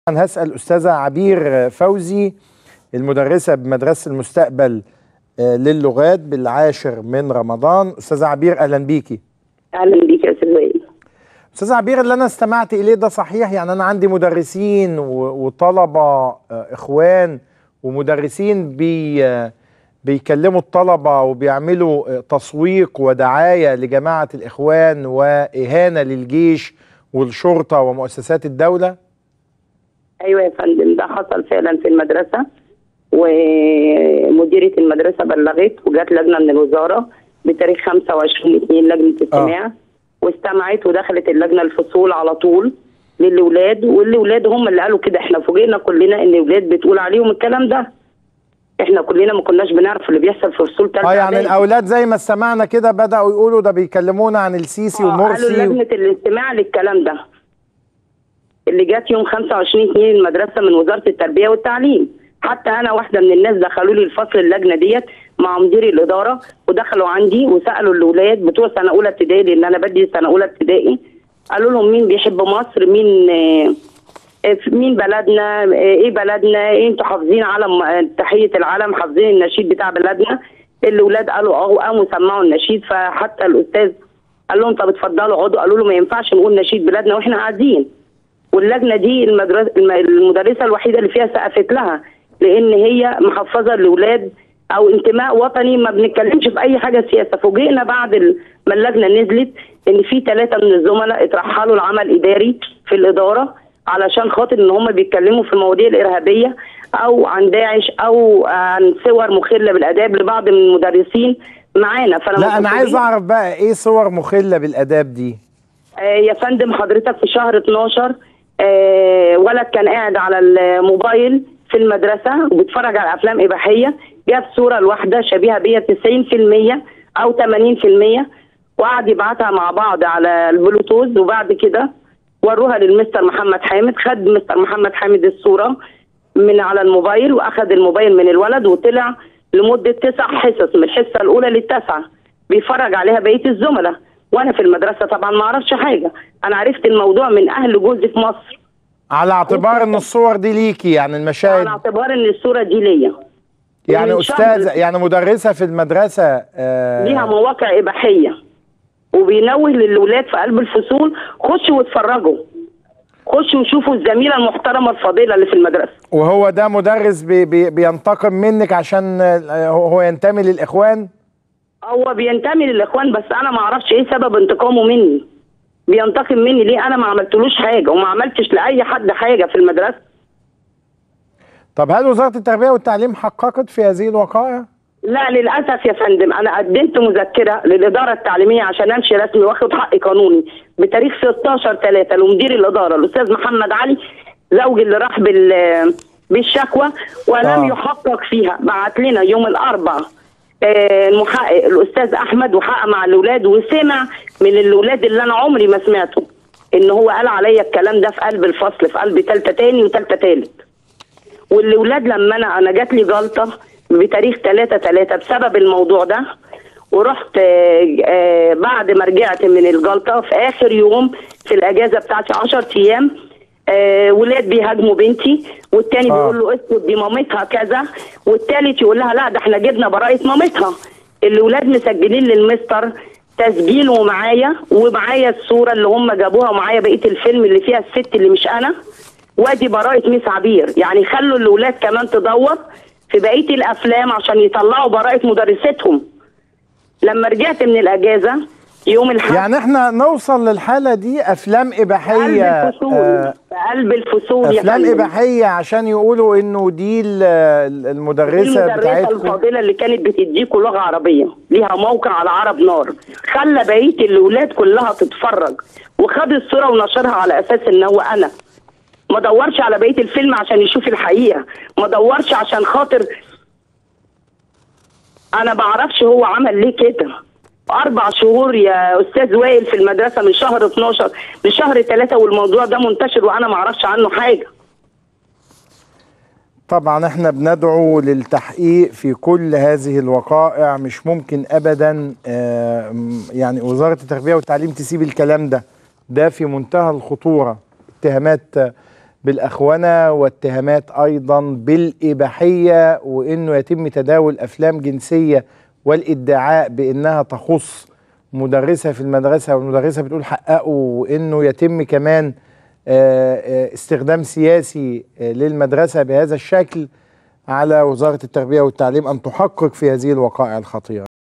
أنا هسأل أستاذة عبير فوزي المدرسة بمدرسة المستقبل آه، للغات بالعاشر من رمضان أستاذة عبير أهلا بيكي اهلا بيك يا استاذ وائل أستاذة عبير اللي أنا استمعت إليه ده صحيح يعني أنا عندي مدرسين و- وطلبة آه، إخوان ومدرسين بي آه، بيكلموا الطلبة وبيعملوا آه، تسويق ودعاية لجماعة الإخوان وإهانة للجيش والشرطة ومؤسسات الدولة ايوه يا فندم ده حصل فعلا في المدرسه ومديره المدرسه بلغت وجات لجنه من الوزاره بتاريخ 25 2 لجنه استماع واستمعت ودخلت اللجنه الفصول على طول للاولاد والاولاد هم اللي قالوا كده احنا فوجئنا كلنا ان الاولاد بتقول عليهم الكلام ده احنا كلنا ما كناش بنعرف اللي بيحصل في فصول ثالثه اه يعني الاولاد زي ما استمعنا كده بداوا يقولوا ده بيكلمونا عن السيسي قالوا ومرسي لجنه الاستماع للكلام ده اللي جت يوم 25 2 المدرسه من وزاره التربيه والتعليم حتى انا واحده من الناس دخلوا لي الفصل اللجنه ديت مع مدير الاداره ودخلوا عندي وسالوا الاولاد بتوع سنه اولى ابتدائي لان انا بدي سنه اولى ابتدائي قالوا لهم مين بيحب مصر مين آه، آه، مين بلدنا آه، ايه بلدنا ايه انتوا حافظين علم آه، تحيه العلم حافظين النشيد بتاع بلدنا الاولاد قالوا اه وقاموا سمعوا النشيد فحتى الاستاذ قال لهم طب اتفضلوا اقعدوا قالوا له ما ينفعش نقول نشيد بلادنا واحنا قاعدين واللجنه دي المدرسه الم- المدرسه الوحيده اللي فيها سقفت لها لان هي محفظه الاولاد او انتماء وطني ما بنتكلمش في اي حاجه سياسه فوجئنا بعد ال- ما اللجنه نزلت ان في ثلاثه من الزملاء اترحلوا لعمل اداري في الاداره علشان خاطر ان هم بيتكلموا في المواضيع الارهابيه او عن داعش او عن صور مخله بالاداب لبعض من المدرسين معانا فانا لا انا عايز متفقين- اعرف بقى ايه صور مخله بالاداب دي آه، يا فندم حضرتك في شهر 12 آه، ولد كان قاعد على الموبايل في المدرسة وبيتفرج على أفلام إباحية جاب صورة الواحدة شبيهة بيا 90% أو 80% وقعد يبعتها مع بعض على البلوتوث وبعد كده وروها للمستر محمد حامد خد مستر محمد حامد الصورة من على الموبايل وأخذ الموبايل من الولد وطلع لمدة تسع حصص من الحصة الأولى للتاسعة بيفرج عليها بقية الزملاء وانا في المدرسه طبعا ما اعرفش حاجه انا عرفت الموضوع من اهل جوزي في مصر على اعتبار ان الصور دي ليكي يعني المشاهد على اعتبار ان الصوره دي ليا يعني ومن استاذه شهر يعني مدرسه في المدرسه ليها آه مواقع اباحيه وبينوه للاولاد في قلب الفصول خشوا واتفرجوا خشوا وشوفوا الزميله المحترمه الفاضله اللي في المدرسه وهو ده مدرس بي بي بينتقم منك عشان آه، هو هو ينتمي للاخوان هو بينتمي للاخوان بس انا ما اعرفش ايه سبب انتقامه مني بينتقم مني ليه انا ما عملتلوش حاجه وما عملتش لاي حد حاجه في المدرسه طب هل وزاره التربيه والتعليم حققت في هذه الوقائع لا للاسف يا فندم انا قدمت مذكره للاداره التعليميه عشان امشي رسمي واخد حقي قانوني بتاريخ 16 3 لمدير الاداره الاستاذ محمد علي زوجي اللي راح بال بالشكوى ولم آه. يحقق فيها بعت لنا يوم الاربعاء آه، المحقق الاستاذ احمد وحقق مع الاولاد وسمع من الاولاد اللي انا عمري ما سمعته ان هو قال عليا الكلام ده في قلب الفصل في قلب ثالثه تاني وثالثه ثالث والاولاد لما انا انا جات لي جلطه بتاريخ 3 3 بسبب الموضوع ده ورحت آه، آه، بعد ما رجعت من الجلطه في اخر يوم في الاجازه بتاعتي 10 ايام آه، ولاد بيهاجموا بنتي والتاني آه. بيقول له اسكت دي مامتها كذا والتالت يقول لها لا ده احنا جبنا براءه مامتها الاولاد مسجلين للمستر تسجيل ومعايا ومعايا الصوره اللي هم جابوها ومعايا بقيه الفيلم اللي فيها الست اللي مش انا وادي براءة ميس عبير يعني خلوا الاولاد كمان تدور في بقيه الافلام عشان يطلعوا براءة مدرستهم لما رجعت من الاجازه يوم الحد يعني احنا نوصل للحاله دي افلام في قلب اباحيه الفصول آه في قلب الفصول يا افلام فندم. اباحيه عشان يقولوا انه دي ال- ال- المدرسه المدرسة بتاعتكم الفاضلة اللي كانت بتديكوا لغة عربية ليها موقع على عرب نار خلى بقية الأولاد كلها تتفرج وخد الصورة ونشرها على أساس إن هو أنا ما دورش على بقية الفيلم عشان يشوف الحقيقة ما دورش عشان خاطر أنا بعرفش هو عمل ليه كده أربع شهور يا أستاذ وائل في المدرسة من شهر 12 لشهر 3 والموضوع ده منتشر وأنا ما أعرفش عنه حاجة طبعا احنا بندعو للتحقيق في كل هذه الوقائع مش ممكن ابدا آه، م- يعني وزارة التربية والتعليم تسيب الكلام ده ده في منتهى الخطورة اتهامات آه، بالاخونه واتهامات ايضا بالاباحيه وانه يتم تداول افلام جنسيه والادعاء بانها تخص مدرسه في المدرسه والمدرسه بتقول حققوا وانه يتم كمان آه، آه، استخدام سياسي آه، للمدرسه بهذا الشكل على وزاره التربيه والتعليم ان تحقق في هذه الوقائع الخطيره